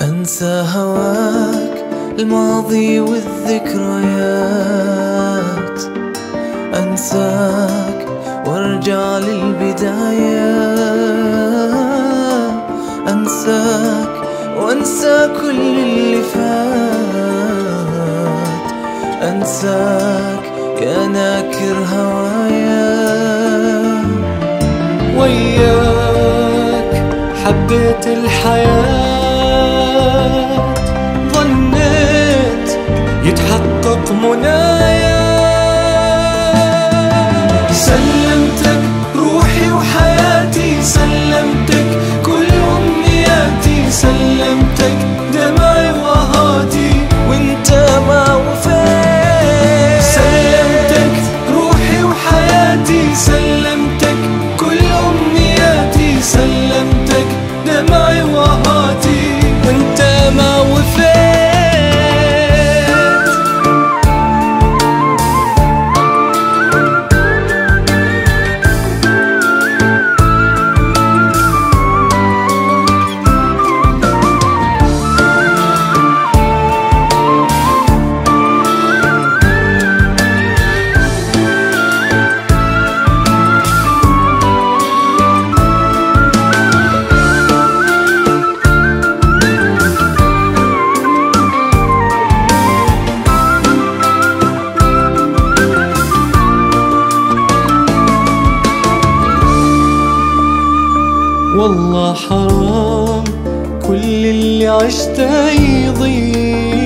أنسى هواك الماضي والذكريات أنساك وارجع للبداية أنساك وانسى كل اللي فات أنساك يا ناكر هوايا وياك حبيت الحياة ظنيت يتحقق منايا سلمتك روحي وحياتي سلمتك كل أمنياتي سلمتك دمعي وهاتي وانت ما وفيت سلمتك روحي وحياتي سلمتك كل أمنياتي سلمتك دمعي وهاتي وانت ما وفيت والله حرام كل اللي عشته يضيع